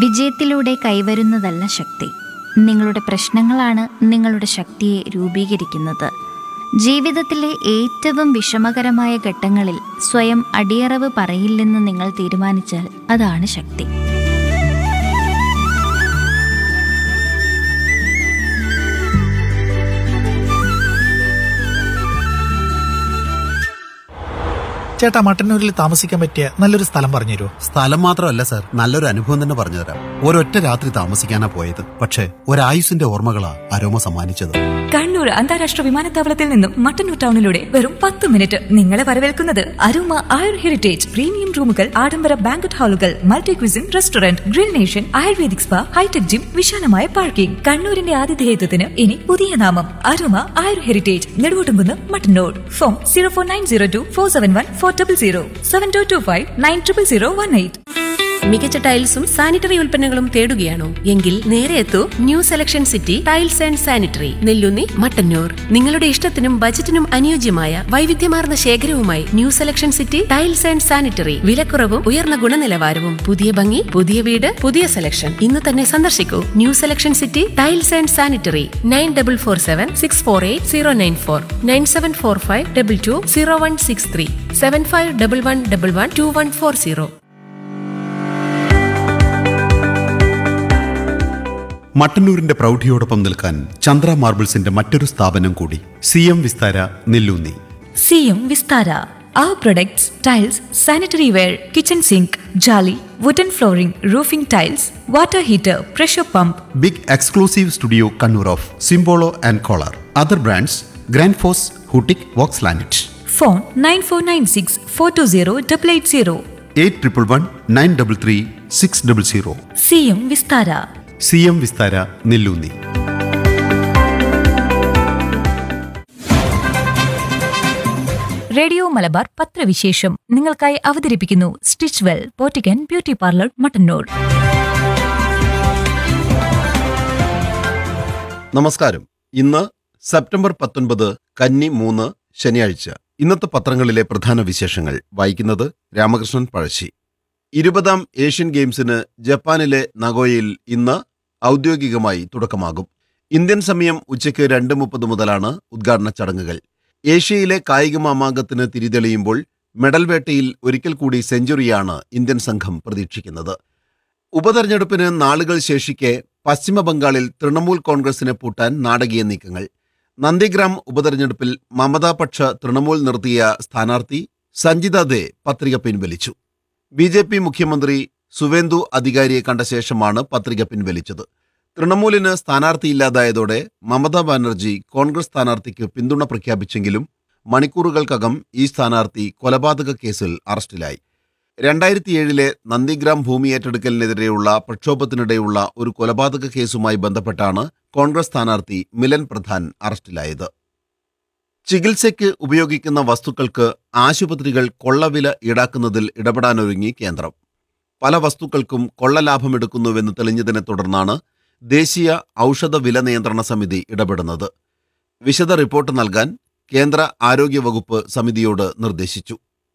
വിജയത്തിലൂടെ കൈവരുന്നതല്ല ശക്തി നിങ്ങളുടെ പ്രശ്നങ്ങളാണ് നിങ്ങളുടെ ശക്തിയെ രൂപീകരിക്കുന്നത് ജീവിതത്തിലെ ഏറ്റവും വിഷമകരമായ ഘട്ടങ്ങളിൽ സ്വയം അടിയറവ് പറയില്ലെന്ന് നിങ്ങൾ തീരുമാനിച്ചാൽ അതാണ് ശക്തി ചേട്ടാ മട്ടന്നൂരിൽ താമസിക്കാൻ പറ്റിയ നല്ലൊരു സ്ഥലം പറഞ്ഞു തരുമോ സ്ഥലം മാത്രമല്ല സാർ നല്ലൊരു അനുഭവം തന്നെ പറഞ്ഞുതരാം ഒരൊറ്റ രാത്രി താമസിക്കാനാ പോയത് പക്ഷേ ഒരായുസിന്റെ ഓർമ്മകളാ അരോമ സമ്മാനിച്ചത് കണ്ണൂർ അന്താരാഷ്ട്ര വിമാനത്താവളത്തിൽ നിന്നും മട്ടന്നൂർ ടൗണിലൂടെ വെറും പത്ത് മിനിറ്റ് നിങ്ങളെ വരവേൽക്കുന്നത് അരുമ ആയുർ ഹെറിറ്റേജ് പ്രീമിയം റൂമുകൾ ആഡംബര ബാങ്കറ്റ് ഹാളുകൾ multi cuisine restaurant grill nation ayurvedic spa hitech gym വിശാലമായ പാർക്കിംഗ് കണ്ണൂരിന്റെ ആതിഥേയത്വത്തിന് ഇനി പുതിയ നാമം Aruma Ayur heritage Neduvottumkunnu Mattannur phone zero four nine zero two four seven one four double zero seven two two five nine triple zero one eight മികച്ച ടൈൽസും sanitary ഉൽപ്പന്നങ്ങളും തേടുകയാണോ എങ്കിൽ നേരെ എത്തൂ new selection city tiles and sanitary Nellunni Mattannur നിങ്ങളുടെ ഇഷ്ടത്തിനും ബജറ്റിനും അനുയോജ്യമായ വൈവിധ്യമാർന്ന ശേഖരവുമായി new selection city tiles and sanitary വിലക്കുറവും ഉയർന്ന ഗുണനിലവാരവും പുതിയ ഭംഗി പുതിയ വീട് പുതിയ സെലക്ഷൻ ഇന്ന് തന്നെ സന്ദർശിക്കൂ new selection city tiles and sanitary nine double four seven six four eight zero nine four nine seven four five double two zero one six three seven five double one double one two one four zero മട്ടന്നൂരിന്റെ പ്രൗഢിയോടൊപ്പം നിൽക്കാൻ ചന്ദ്ര മാർബിൾസിന്റെ മറ്റൊരു സ്ഥാപനം കൂടി C M Vistara Nellunni C M Vistara Our products, tiles, sanitary ware, kitchen sink, jolly, wooden flooring, roofing tiles, water heater, pressure pump, big exclusive studio Kannur of Simpolo and Kohler other brands Grundfos ഹൂട്ടിക് Vox ലാനറ്റ് phone 9496 420 880. Eight triple one nine double three six double zero C M Vistara C M Vistara Nellunni radio Malabar പത്രവിശേഷം നിങ്ങൾക്കായി അവതരിപ്പിക്കുന്നു stitch well boutique beauty parlour Mattannur നമസ്കാരം ഇന്ന് September പത്തൊൻപത് കന്നി മൂന്ന് ശനിയാഴ്ച ഇന്നത്തെ പത്രങ്ങളിലെ പ്രധാന വിശേഷങ്ങൾ വായിക്കുന്നത് രാമകൃഷ്ണൻ പഴശ്ശി ഇരുപതാം ഏഷ്യൻ ഗെയിംസിന് ജപ്പാനിലെ നഗോയയിൽ ഇന്ന് ഔദ്യോഗികമായി തുടക്കമാകും ഇന്ത്യൻ സമയം ഉച്ചയ്ക്ക് രണ്ട് മുപ്പത് മുതലാണ് ഉദ്ഘാടന ചടങ്ങുകൾ ഏഷ്യയിലെ കായിക മാമാങ്കത്തിന് തിരിതെളിയുമ്പോൾ മെഡൽ വേട്ടയിൽ ഒരിക്കൽ കൂടി സെഞ്ചുറിയാണ് ഇന്ത്യൻ സംഘം പ്രതീക്ഷിക്കുന്നത് ഉപതെരഞ്ഞെടുപ്പിന് നാളുകൾ ശേഷിക്കെ പശ്ചിമ ബംഗാളിൽ തൃണമൂൽ കോൺഗ്രസിനെ പൂട്ടാൻ നാടകീയ നീക്കങ്ങൾ നന്ദിഗ്രാം ഉപതെരഞ്ഞെടുപ്പിൽ മമതാപക്ഷ തൃണമൂൽ നിർത്തിയ സ്ഥാനാർത്ഥി സഞ്ജിത ദേ പത്രിക പിൻവലിച്ചു ബി ജെ പി മുഖ്യമന്ത്രി സുവേന്ദു അധികാരിയെ കണ്ട ശേഷമാണ് പത്രിക പിൻവലിച്ചത് തൃണമൂലിന് സ്ഥാനാർത്ഥിയില്ലാതായതോടെ മമതാ ബാനർജി കോൺഗ്രസ് സ്ഥാനാർത്ഥിക്ക് പിന്തുണ പ്രഖ്യാപിച്ചെങ്കിലും മണിക്കൂറുകൾക്കകം ഈ സ്ഥാനാർത്ഥി കൊലപാതക കേസിൽ അറസ്റ്റിലായി രണ്ടായിരത്തിയേഴിലെ നന്ദിഗ്രാം ഭൂമി ഏറ്റെടുക്കലിനെതിരെയുള്ള പ്രക്ഷോഭത്തിനിടെയുള്ള ഒരു കൊലപാതക കേസുമായി ബന്ധപ്പെട്ടാണ് കോൺഗ്രസ് സ്ഥാനാർത്ഥി മിലൻ പ്രധാൻ അറസ്റ്റിലായത് ചികിത്സയ്ക്ക് ഉപയോഗിക്കുന്ന വസ്തുക്കൾക്ക് ആശുപത്രികൾ കൊള്ളവില ഈടാക്കുന്നതിൽ ഇടപെടാനൊരുങ്ങി കേന്ദ്രം പല വസ്തുക്കൾക്കും കൊള്ളലാഭമെടുക്കുന്നുവെന്ന് തെളിഞ്ഞതിനെ തുടർന്നാണ് ദേശീയ ഔഷധ വില നിയന്ത്രണ സമിതി ഇടപെടുന്നത് വിശദ റിപ്പോർട്ട് നൽകാൻ കേന്ദ്ര ആരോഗ്യവകുപ്പ് സമിതിയോട് നിർദ്ദേശിച്ചു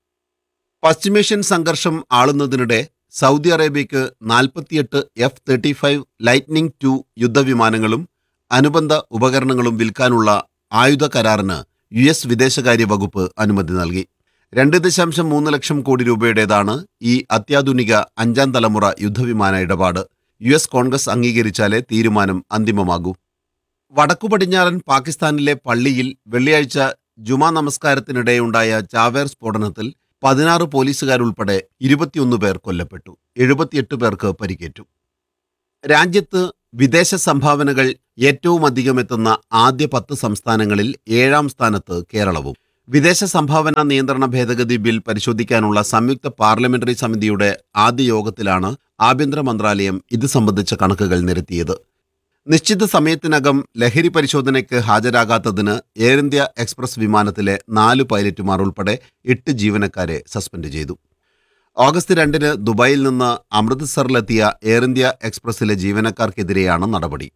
പശ്ചിമേഷ്യൻ സംഘർഷം ആളുന്നതിനിടെ സൗദി അറേബ്യയ്ക്ക് നാൽപ്പത്തിയെട്ട് F thirty five lightning two യുദ്ധവിമാനങ്ങളും അനുബന്ധ ഉപകരണങ്ങളും വിൽക്കാനുള്ള ആയുധ കരാറിന് യു എസ് വിദേശകാര്യ വകുപ്പ് അനുമതി നൽകി രണ്ട് ദശാംശം മൂന്ന് ലക്ഷം കോടി രൂപയുടേതാണ് ഈ അത്യാധുനിക അഞ്ചാം തലമുറ യുദ്ധവിമാന ഇടപാട് യു എസ് കോൺഗ്രസ് അംഗീകരിച്ചാലേ തീരുമാനം അന്തിമമാകൂ വടക്കു പടിഞ്ഞാറൻ പാകിസ്ഥാനിലെ പള്ളിയിൽ വെള്ളിയാഴ്ച ജുമാ നമസ്കാരത്തിനിടെയുണ്ടായ ചാവേർ സ്ഫോടനത്തിൽ പതിനാറ് പോലീസുകാരുൾപ്പെടെ ഇരുപത്തിയൊന്ന് പേർ കൊല്ലപ്പെട്ടു എഴുപത്തിയെട്ട് പേർക്ക് പരിക്കേറ്റു രാജ്യത്ത് വിദേശ സംഭാവനകൾ ഏറ്റവും അധികം എത്തുന്ന ആദ്യ പത്ത് സംസ്ഥാനങ്ങളിൽ ഏഴാം സ്ഥാനത്ത് കേരളവും വിദേശ സംഭാവന നിയന്ത്രണ ഭേദഗതി ബിൽ പരിശോധിക്കാനുള്ള സംയുക്ത പാർലമെന്ററി സമിതിയുടെ ആദ്യ യോഗത്തിലാണ് ആഭ്യന്തര മന്ത്രാലയം ഇത് സംബന്ധിച്ച കണക്കുകൾ നിരത്തിയത് നിശ്ചിത സമയത്തിനകം ലഹരി പരിശോധനയ്ക്ക് ഹാജരാകാത്തതിന് എയർ ഇന്ത്യ എക്സ്പ്രസ് വിമാനത്തിലെ നാല് പൈലറ്റുമാർ ഉൾപ്പെടെ എട്ട് ജീവനക്കാരെ സസ്പെൻഡ് ചെയ്തു ഓഗസ്റ്റ് രണ്ടിന് ദുബായിൽ നിന്ന് അമൃത്സറിലെത്തിയ എയർ ഇന്ത്യ എക്സ്പ്രസിലെ ജീവനക്കാർക്കെതിരെയാണ് നടപടി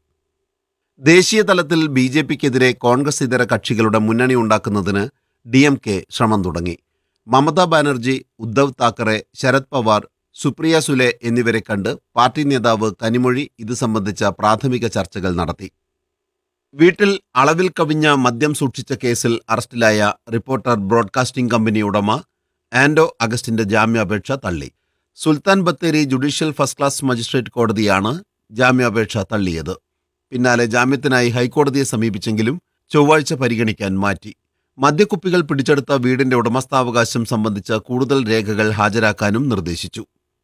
ദേശീയ തലത്തിൽ ബി ജെ പിക്കെതിരെ കോൺഗ്രസ് ഇതര കക്ഷികളുടെ മുന്നണി ഉണ്ടാക്കുന്നതിന് ഡി എം കെ ശ്രമം തുടങ്ങി മമതാ ബാനർജി ഉദ്ധവ് താക്കറെ ശരത് പവാർ സുപ്രിയ സുലെ എന്നിവരെ കണ്ട് പാർട്ടി നേതാവ് കനിമൊഴി ഇത് സംബന്ധിച്ച പ്രാഥമിക ചർച്ചകൾ നടത്തി വീട്ടിൽ അളവിൽ കവിഞ്ഞ മദ്യം സൂക്ഷിച്ച കേസിൽ അറസ്റ്റിലായ റിപ്പോർട്ടർ ബ്രോഡ്കാസ്റ്റിംഗ് കമ്പനി ഉടമ ആൻഡോ അഗസ്റ്റിന്റെ ജാമ്യാപേക്ഷ തള്ളി Sultan Bathery judicial first class magistrate കോടതിയാണ് ജാമ്യാപേക്ഷ തള്ളിയത് പിന്നാലെ ജാമ്യത്തിനായി ഹൈക്കോടതിയെ സമീപിച്ചെങ്കിലും ചൊവ്വാഴ്ച പരിഗണിക്കാൻ മാറ്റി മദ്യക്കുപ്പികൾ പിടിച്ചെടുത്ത വീടിന്റെ ഉടമസ്ഥാവകാശം സംബന്ധിച്ച കൂടുതൽ രേഖകൾ ഹാജരാക്കാനും നിർദ്ദേശിച്ചു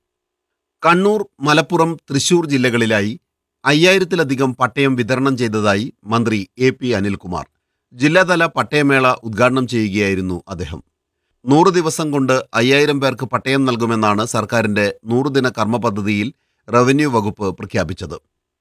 കണ്ണൂർ മലപ്പുറം തൃശൂർ ജില്ലകളിലായി അയ്യായിരത്തിലധികം പട്ടയം വിതരണം ചെയ്തതായി മന്ത്രി എ പി അനിൽകുമാർ ജില്ലാതല പട്ടയമേള ഉദ്ഘാടനം ചെയ്യുകയായിരുന്നു അദ്ദേഹം നൂറ് ദിവസം കൊണ്ട് അയ്യായിരം പേർക്ക് പട്ടയം നൽകുമെന്നാണ് സർക്കാരിന്റെ നൂറുദിന കർമ്മ പദ്ധതിയിൽ റവന്യൂ വകുപ്പ് പ്രഖ്യാപിച്ചത്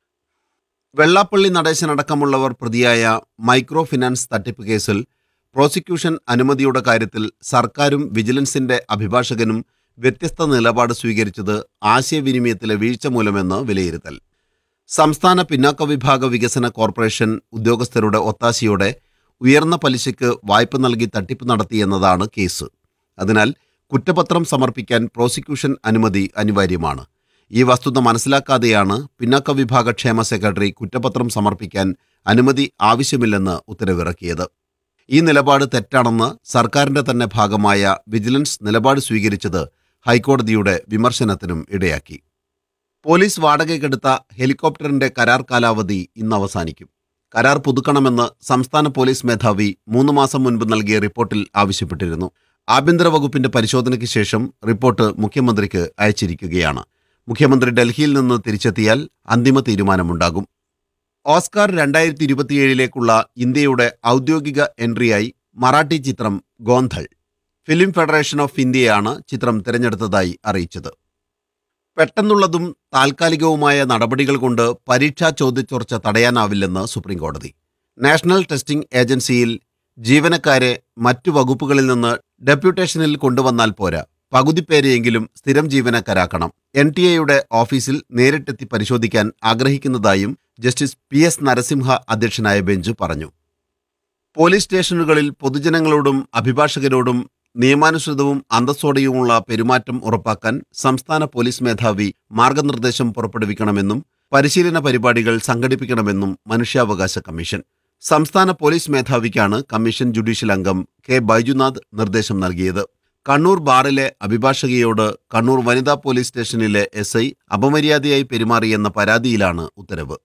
വെള്ളാപ്പള്ളി നടേശനടക്കമുള്ളവർ പ്രതിയായ മൈക്രോ ഫിനാൻസ് തട്ടിപ്പ് കേസിൽ പ്രോസിക്യൂഷൻ അനുമതിയുടെ കാര്യത്തിൽ സർക്കാരും വിജിലൻസിന്റെ അഭിഭാഷകനും വ്യത്യസ്ത നിലപാട് സ്വീകരിച്ചത് ആശയവിനിമയത്തിലെ വീഴ്ച മൂലമെന്ന് വിലയിരുത്തൽ സംസ്ഥാന പിന്നാക്ക വിഭാഗ വികസന കോർപ്പറേഷൻ ഉദ്യോഗസ്ഥരുടെ ഒത്താശയോടെ ഉയർന്ന പലിശയ്ക്ക് വായ്പ നൽകി തട്ടിപ്പ് നടത്തിയെന്നതാണ് കേസ് അതിനാൽ കുറ്റപത്രം സമർപ്പിക്കാൻ പ്രോസിക്യൂഷൻ അനുമതി അനിവാര്യമാണ് ഈ വസ്തുത മനസ്സിലാക്കാതെയാണ് പിന്നാക്ക വിഭാഗ ക്ഷേമ സെക്രട്ടറി കുറ്റപത്രം സമർപ്പിക്കാൻ അനുമതി ആവശ്യമില്ലെന്ന് ഉത്തരവിറക്കിയത് ഈ നിലപാട് തെറ്റാണെന്ന് സർക്കാരിന്റെ തന്നെ ഭാഗമായ വിജിലൻസ് നിലപാട് സ്വീകരിച്ചത് ഹൈക്കോടതിയുടെ വിമർശനത്തിനും ഇടയാക്കി പോലീസ് വാടകയ്ക്കെടുത്ത ഹെലികോപ്റ്ററിന്റെ കരാർ കാലാവധി ഇന്ന് അവസാനിക്കും കരാർ പുതുക്കണമെന്ന് സംസ്ഥാന പോലീസ് മേധാവി മൂന്ന് മാസം മുൻപ് നൽകിയ റിപ്പോർട്ടിൽ ആവശ്യപ്പെട്ടിരുന്നു ആഭ്യന്തര വകുപ്പിന്റെ പരിശോധനയ്ക്ക് ശേഷം റിപ്പോർട്ട് മുഖ്യമന്ത്രിക്ക് അയച്ചിരിക്കുകയാണ് മുഖ്യമന്ത്രി ഡൽഹിയിൽ നിന്ന് തിരിച്ചെത്തിയാൽ അന്തിമ തീരുമാനമുണ്ടാകും ഓസ്കാർ രണ്ടായിരത്തി ഇരുപത്തിയേഴിലേക്കുള്ള ഇന്ത്യയുടെ ഔദ്യോഗിക എൻട്രിയായി മറാഠി ചിത്രം ഗോന്ധൾ ഫിലിം ഫെഡറേഷൻ ഓഫ് ഇന്ത്യയാണ് ചിത്രം തിരഞ്ഞെടുത്തതായി അറിയിച്ചത് പെട്ടെന്നുള്ളതും താൽക്കാലികവുമായ നടപടികൾ കൊണ്ട് പരീക്ഷാ ചോദ്യചോർച്ച തടയാനാവില്ലെന്ന് സുപ്രീംകോടതി നാഷണൽ ടെസ്റ്റിംഗ് ഏജൻസിയിൽ ജീവനക്കാരെ മറ്റു വകുപ്പുകളിൽ നിന്ന് ഡെപ്യൂട്ടേഷനിൽ കൊണ്ടുവന്നാൽ പോരാ പകുതി പേരെയെങ്കിലും സ്ഥിരം ജീവനക്കാരാക്കണം എൻ ടി എയുടെ ഓഫീസിൽ നേരിട്ടെത്തി പരിശോധിക്കാൻ ആഗ്രഹിക്കുന്നതായും ജസ്റ്റിസ് പി എസ് നരസിംഹ അധ്യക്ഷനായ ബെഞ്ച് പറഞ്ഞു പോലീസ് സ്റ്റേഷനുകളിൽ പൊതുജനങ്ങളോടും അഭിഭാഷകരോടും നിയമാനുസൃതവും അന്തസ്സോടെയുമുള്ള പെരുമാറ്റം ഉറപ്പാക്കാൻ സംസ്ഥാന പോലീസ് മേധാവി മാർഗനിർദ്ദേശം പുറപ്പെടുവിക്കണമെന്നും പരിശീലന പരിപാടികൾ സംഘടിപ്പിക്കണമെന്നും മനുഷ്യാവകാശ കമ്മീഷൻ സംസ്ഥാന പോലീസ് മേധാവിക്കാണ് കമ്മീഷൻ ജുഡീഷ്യൽ അംഗം കെ ബൈജുനാഥ് നിർദ്ദേശം നൽകിയത് കണ്ണൂർ ബാറിലെ അഭിഭാഷകയോട് കണ്ണൂർ വനിതാ പോലീസ് സ്റ്റേഷനിലെ എസ് ഐ അപമര്യാദയായി പെരുമാറിയെന്ന പരാതിയിലാണ് ഉത്തരവ്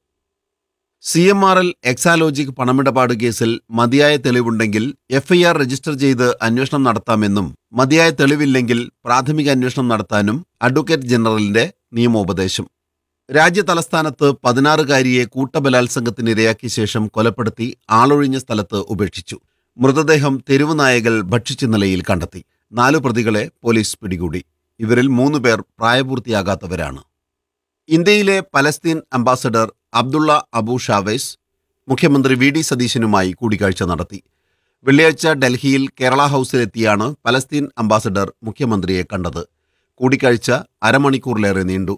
C M R L Exalogic പണമിടപാട് കേസിൽ മതിയായ തെളിവുണ്ടെങ്കിൽ എഫ്ഐആർ രജിസ്റ്റർ ചെയ്ത് അന്വേഷണം നടത്താമെന്നും മതിയായ തെളിവില്ലെങ്കിൽ പ്രാഥമിക അന്വേഷണം നടത്താനും അഡ്വക്കേറ്റ് ജനറലിന്റെ നിയമോപദേശം രാജ്യതലസ്ഥാനത്ത് പതിനാറുകാരിയെ കൂട്ടബലാത്സംഗത്തിനിരയാക്കിയ ശേഷം കൊലപ്പെടുത്തി ആളൊഴിഞ്ഞ സ്ഥലത്ത് ഉപേക്ഷിച്ചു മൃതദേഹം തെരുവ് നായകൾ ഭക്ഷിച്ച നിലയിൽ കണ്ടെത്തി നാലു പ്രതികളെ പോലീസ് പിടികൂടി ഇവരിൽ മൂന്ന് പേർ പ്രായപൂർത്തിയാകാത്തവരാണ് ഇന്ത്യയിലെ പലസ്തീൻ അംബാസഡർ അബ്ദുള്ള അബു ഷാവേസ് മുഖ്യമന്ത്രി വി ഡി സതീശനുമായി കൂടിക്കാഴ്ച നടത്തി വെള്ളിയാഴ്ച ഡൽഹിയിൽ കേരള ഹൗസിലെത്തിയാണ് പലസ്തീൻ അംബാസഡർ മുഖ്യമന്ത്രിയെ കണ്ടത് കൂടിക്കാഴ്ച അരമണിക്കൂറിലേറെ നീണ്ടു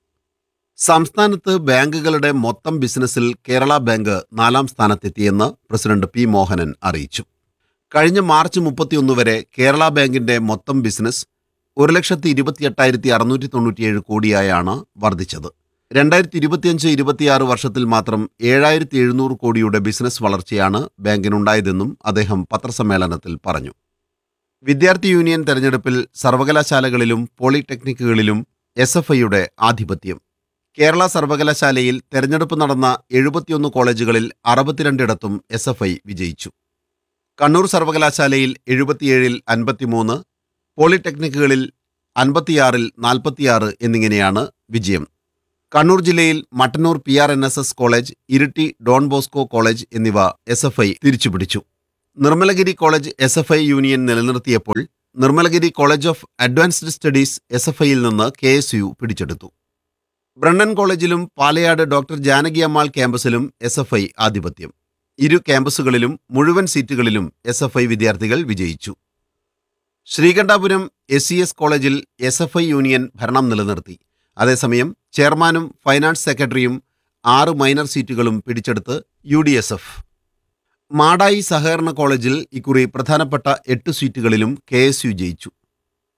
സംസ്ഥാനത്ത് ബാങ്കുകളുടെ മൊത്തം ബിസിനസ്സിൽ കേരള ബാങ്ക് നാലാം സ്ഥാനത്തെത്തിയെന്ന് പ്രസിഡന്റ് പി മോഹനൻ അറിയിച്ചു കഴിഞ്ഞ മാർച്ച് മുപ്പത്തിയൊന്ന് വരെ കേരള ബാങ്കിന്റെ മൊത്തം ബിസിനസ് ഒരു ലക്ഷത്തി ഇരുപത്തിയെട്ടായിരത്തി അറുന്നൂറ്റി തൊണ്ണൂറ്റിയേഴ് കോടിയായാണ് വർദ്ധിച്ചത് രണ്ടായിരത്തി ഇരുപത്തിയഞ്ച് ഇരുപത്തിയാറ് വർഷത്തിൽ മാത്രം ഏഴായിരത്തി എഴുന്നൂറ് കോടിയുടെ ബിസിനസ് വളർച്ചയാണ് ബാങ്കിനുണ്ടായതെന്നും അദ്ദേഹം പത്രസമ്മേളനത്തിൽ പറഞ്ഞു വിദ്യാർത്ഥി യൂണിയൻ തെരഞ്ഞെടുപ്പിൽ സർവകലാശാലകളിലും പോളിടെക്നിക്കുകളിലും എസ് എഫ് ഐയുടെ ആധിപത്യം കേരള സർവകലാശാലയിൽ തെരഞ്ഞെടുപ്പ് നടന്ന എഴുപത്തിയൊന്ന് കോളേജുകളിൽ അറുപത്തിരണ്ടിടത്തും എസ് എഫ് ഐ വിജയിച്ചു കണ്ണൂർ സർവകലാശാലയിൽ എഴുപത്തിയേഴിൽ അൻപത്തിമൂന്ന് പോളിടെക്നിക്കുകളിൽ അൻപത്തിയാറിൽ നാൽപ്പത്തിയാറ് എന്നിങ്ങനെയാണ് വിജയം കണ്ണൂർ ജില്ലയിൽ Mattannur P R N S S college Iritty Don Bosco college എന്നിവ എസ് എഫ് ഐ തിരിച്ചുപിടിച്ചു Nirmalagiri college S F I union നിലനിർത്തിയപ്പോൾ Nirmalagiri college of advanced studies S F ഐയിൽ നിന്ന് കെ എസ് യു പിടിച്ചെടുത്തു ബ്രണ്ണൻ കോളേജിലും പാലയാട് ഡോക്ടർ ജാനകി അമ്മാൾ ക്യാമ്പസിലും എസ് എഫ് ഐ ആധിപത്യം ഇരു ക്യാമ്പസുകളിലും മുഴുവൻ സീറ്റുകളിലും എസ് എഫ് ഐ വിദ്യാർത്ഥികൾ വിജയിച്ചു ശ്രീകണ്ഠാപുരം എസ് സി എസ് കോളേജിൽ എസ് എഫ് ഐ യൂണിയൻ ഭരണം നിലനിർത്തി അതേസമയം ചെയർമാനും ഫൈനാൻസ് സെക്രട്ടറിയും ആറ് മൈനർ സീറ്റുകളും പിടിച്ചെടുത്ത് U D S F Madayi സഹകരണ കോളേജിൽ ഇക്കുറി പ്രധാനപ്പെട്ട എട്ട് സീറ്റുകളിലും കെ എസ് യു ജയിച്ചു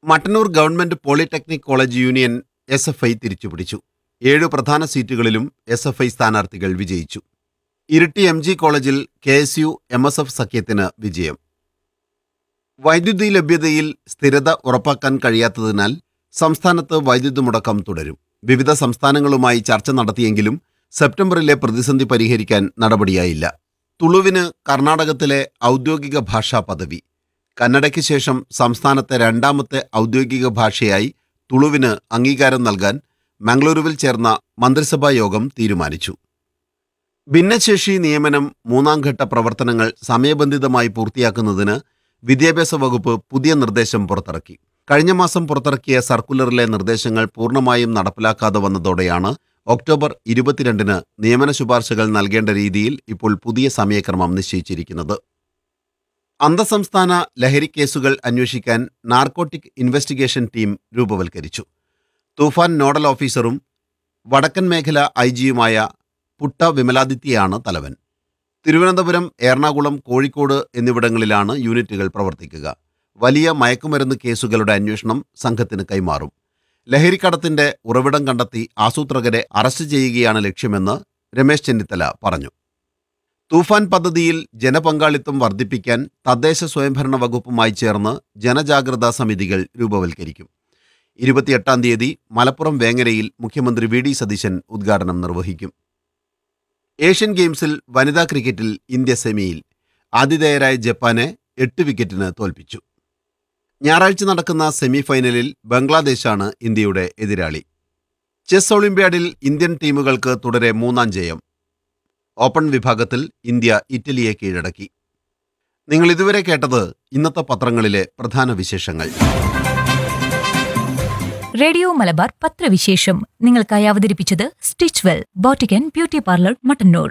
Mattannur government polytechnic college union S F I തിരിച്ചുപിടിച്ചു ഏഴ് പ്രധാന സീറ്റുകളിലും എസ് എഫ് ഐ സ്ഥാനാർത്ഥികൾ വിജയിച്ചു ഇരിട്ടി എം ജി കോളേജിൽ K S U M S F സഖ്യത്തിന് വിജയം വൈദ്യുതി ലഭ്യതയിൽ സ്ഥിരത ഉറപ്പാക്കാൻ കഴിയാത്തതിനാൽ സംസ്ഥാനത്ത് വൈദ്യുതി മുടക്കം തുടരും വിവിധ സംസ്ഥാനങ്ങളുമായി ചർച്ച നടത്തിയെങ്കിലും സെപ്റ്റംബറിലെ പ്രതിസന്ധി പരിഹരിക്കാൻ നടപടിയായില്ല തുളുവിന് കർണാടകത്തിലെ ഔദ്യോഗിക ഭാഷാ പദവി കന്നഡയ്ക്ക് ശേഷം സംസ്ഥാനത്തെ രണ്ടാമത്തെ ഔദ്യോഗിക ഭാഷയായി തുളുവിന് അംഗീകാരം നൽകാൻ മംഗളൂരുവിൽ ചേർന്ന മന്ത്രിസഭാ യോഗം തീരുമാനിച്ചു ഭിന്നശേഷി നിയമനം മൂന്നാംഘട്ട പ്രവർത്തനങ്ങൾ സമയബന്ധിതമായി പൂർത്തിയാക്കുന്നതിന് വിദ്യാഭ്യാസ വകുപ്പ് പുതിയ നിർദ്ദേശം പുറത്തിറക്കി കഴിഞ്ഞ മാസം പുറത്തിറക്കിയ സർക്കുലറിലെ നിർദ്ദേശങ്ങൾ പൂർണ്ണമായും നടപ്പിലാക്കാതെ വന്നതോടെയാണ് ഒക്ടോബർ ഇരുപത്തിരണ്ടിന് നിയമന ശുപാർശകൾ നൽകേണ്ട രീതിയിൽ ഇപ്പോൾ പുതിയ സമയക്രമം നിശ്ചയിച്ചിരിക്കുന്നത് അന്തസംസ്ഥാന ലഹരി കേസുകൾ അന്വേഷിക്കാൻ നാർക്കോട്ടിക് ഇൻവെസ്റ്റിഗേഷൻ ടീം രൂപവൽക്കരിച്ചു തൂഫാൻ നോഡൽ ഓഫീസറും വടക്കൻ മേഖല ഐ ജിയുമായ പുട്ട വിമലാദിത്യയാണ് തലവൻ തിരുവനന്തപുരം എറണാകുളം കോഴിക്കോട് എന്നിവിടങ്ങളിലാണ് യൂണിറ്റുകൾ പ്രവർത്തിക്കുക വലിയ മയക്കുമരുന്ന് കേസുകളുടെ അന്വേഷണം സംഘത്തിന് കൈമാറും ലഹരിക്കടത്തിന്റെ ഉറവിടം കണ്ടെത്തി ആസൂത്രകരെ അറസ്റ്റ് ചെയ്യുകയാണ് ലക്ഷ്യമെന്ന് രമേശ് ചെന്നിത്തല പറഞ്ഞു തൂഫാൻ പദ്ധതിയിൽ ജനപങ്കാളിത്തം വർദ്ധിപ്പിക്കാൻ തദ്ദേശ സ്വയംഭരണ വകുപ്പുമായി ചേർന്ന് ജനജാഗ്രതാ സമിതികൾ രൂപവൽക്കരിക്കും ഇരുപത്തിയെട്ടാം തീയതി മലപ്പുറം വേങ്ങരയിൽ മുഖ്യമന്ത്രി വി ഡി സതീശൻ ഉദ്ഘാടനം നിർവഹിക്കും ഏഷ്യൻ ഗെയിംസിൽ വനിതാ ക്രിക്കറ്റിൽ ഇന്ത്യ സെമിയിൽ ആതിഥേയരായ ജപ്പാനെ എട്ട് വിക്കറ്റിന് തോൽപ്പിച്ചു ഞായറാഴ്ച നടക്കുന്ന സെമിഫൈനലിൽ ബംഗ്ലാദേശാണ് ഇന്ത്യയുടെ എതിരാളി ചെസ് ഒളിമ്പ്യാഡിൽ ഇന്ത്യൻ ടീമുകൾക്ക് തുടരെ മൂന്നാം ജയം ഓപ്പൺ വിഭാഗത്തിൽ ഇന്ത്യ ഇറ്റലിയെ കീഴടക്കി നിങ്ങൾ ഇതുവരെ കേട്ടത് ഇന്നത്തെ പത്രങ്ങളിലെ പ്രധാന വിശേഷങ്ങൾ റേഡിയോ മലബാർ പത്രവിശേഷം നിങ്ങൾക്കായി അവതരിപ്പിച്ചത് stitch well boutique and beauty parlour Mattannur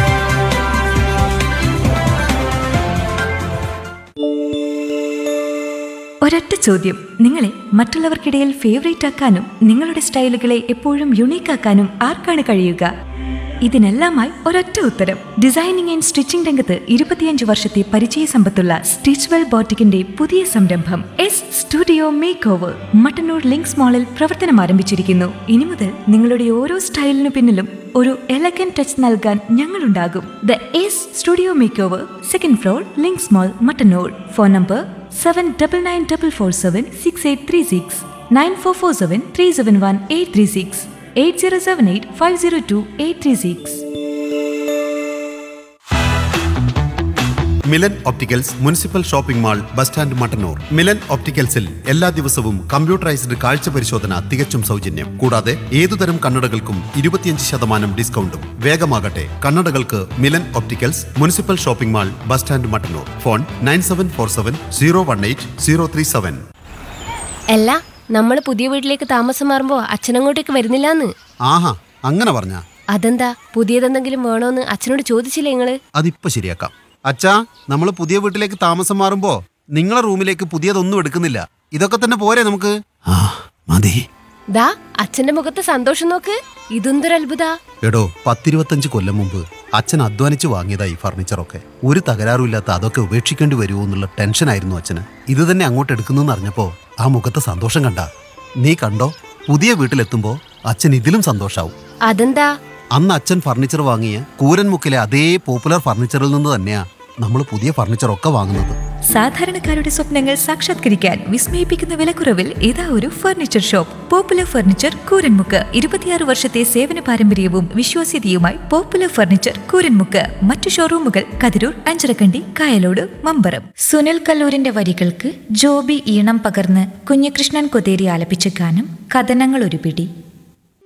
ഒരൊറ്റ ചോദ്യം നിങ്ങളെ മറ്റുള്ളവർക്കിടയിൽ ഫേവറേറ്റ് ആക്കാനും നിങ്ങളുടെ സ്റ്റൈലുകളെ എപ്പോഴും യുണീക്ക് ആക്കാനും ആർക്കാണ് കഴിയുക ഇതിനെല്ലാമായി ഒരൊറ്റ ഉത്തരം ഡിസൈനിങ് ആൻഡ് സ്റ്റിച്ചിംഗ് രംഗത്ത് ഇരുപത്തിയഞ്ച് വർഷത്തെ പരിചയ സമ്പത്തുള്ള സ്റ്റിച്ച്വെൽ ബോട്ടിക്കിന്റെ പുതിയ സംരംഭം S studio make over Mattannur Links മാളിൽ പ്രവർത്തനം ആരംഭിച്ചിരിക്കുന്നു ഇനി മുതൽ നിങ്ങളുടെ ഓരോ സ്റ്റൈലിനു പിന്നിലും ഒരു എലഗൻ ടച്ച് നൽകാൻ ഞങ്ങളുണ്ടാകും the S studio make over second floor Links mall Mattannur phone number seven double nine double four seven six eight three six nine four four seven three seven one eight three six eight zero seven eight five zero two eight three six Milan opticals municipal shopping mall bus stand Mattannur Milan ഒപ്റ്റിക്കൽസിൽ എല്ലാ ദിവസവും computerised കാഴ്ച പരിശോധന തികച്ചും സൗജന്യം കൂടാതെ ഏതുതരം കണ്ണടകൾക്കും ഇരുപത്തിയഞ്ച് ശതമാനം ഡിസ്കൗണ്ടും വേഗമാകട്ടെ കണ്ണടകൾക്ക് Milan opticals municipal shopping mall bus stand Mattannur phone nine seven four seven zero one eight zero three seven അല്ല നമ്മൾ പുതിയ വീട്ടിലേക്ക് താമസം മാറുമ്പോ അച്ഛനങ്ങോട്ടേക്ക് വരുന്നില്ലാന്ന് ആഹാ അങ്ങനെ പറഞ്ഞ അതെന്താ പുതിയതെന്തെങ്കിലും വേണോന്ന് അച്ഛനോട് ചോദിച്ചില്ലേ നിങ്ങള് അതിപ്പോ ശരിയാക്കാം അച്ഛാ നമ്മൾ പുതിയ വീട്ടിലേക്ക് താമസം മാറുമ്പോ നിങ്ങളെ റൂമിലേക്ക് പുതിയതൊന്നും എടുക്കുന്നില്ല ഇതൊക്കെ തന്നെ പോരെ നമുക്ക് ആ മതി ദാ അച്ഛന്റെ മുഖത്ത് സന്തോഷം നോക്ക് ഇതെന്തൊരു അത്ഭുത എടോ പത്തിരുപത്തഞ്ച് കൊല്ലം മുമ്പ് അച്ഛൻ അധ്വാനിച്ച് വാങ്ങിയതാ ഈ ഫർണിച്ചറൊക്കെ ഒരു തകരാറുമില്ലാത്ത അതൊക്കെ ഉപേക്ഷിക്കേണ്ടി വരുമോ എന്നുള്ള ടെൻഷനായിരുന്നു അച്ഛന് ഇത് തന്നെ അങ്ങോട്ട് എടുക്കുന്നു അറിഞ്ഞപ്പോ ആ മുഖത്തെ സന്തോഷം കണ്ട നീ കണ്ടോ പുതിയ വീട്ടിലെത്തുമ്പോ അച്ഛൻ ഇതിലും സന്തോഷാവും അതെന്താ അന്ന് അച്ഛൻ ഫർണിച്ചർ വാങ്ങിയ കൂരൻമുക്കിലെ അതേ പോപ്പുലർ ഫർണിച്ചറിൽ നിന്ന് തന്നെയാ നമ്മൾ പുതിയ ഫർണിച്ചറൊക്കെ വാങ്ങുന്നത് സാധാരണക്കാരുടെ സ്വപ്നങ്ങൾ സാക്ഷാത്കരിക്കാൻ വിസ്മയിപ്പിക്കുന്ന വിലക്കുറവിൽ ഇതാ ഒരു furniture shop popular furniture Kooranmukku ഇരുപത്തിയാറ് വർഷത്തെ സേവന പാരമ്പര്യവും വിശ്വാസ്യതയുമായി പോപ്പുലർ ഫർണിച്ചർ കൂരൻമുക്ക് മറ്റു ഷോറൂമുകൾ കതിരൂർ അഞ്ചരക്കണ്ടി കായലോട് മമ്പറം സുനിൽ കല്ലൂരിന്റെ വരികൾക്ക് ജോബി ഈണം പകർന്ന് കുഞ്ഞികൃഷ്ണൻ കൊതേരി ആലപിച്ച ഗാനം കഥനങ്ങൾ ഒരു പിടി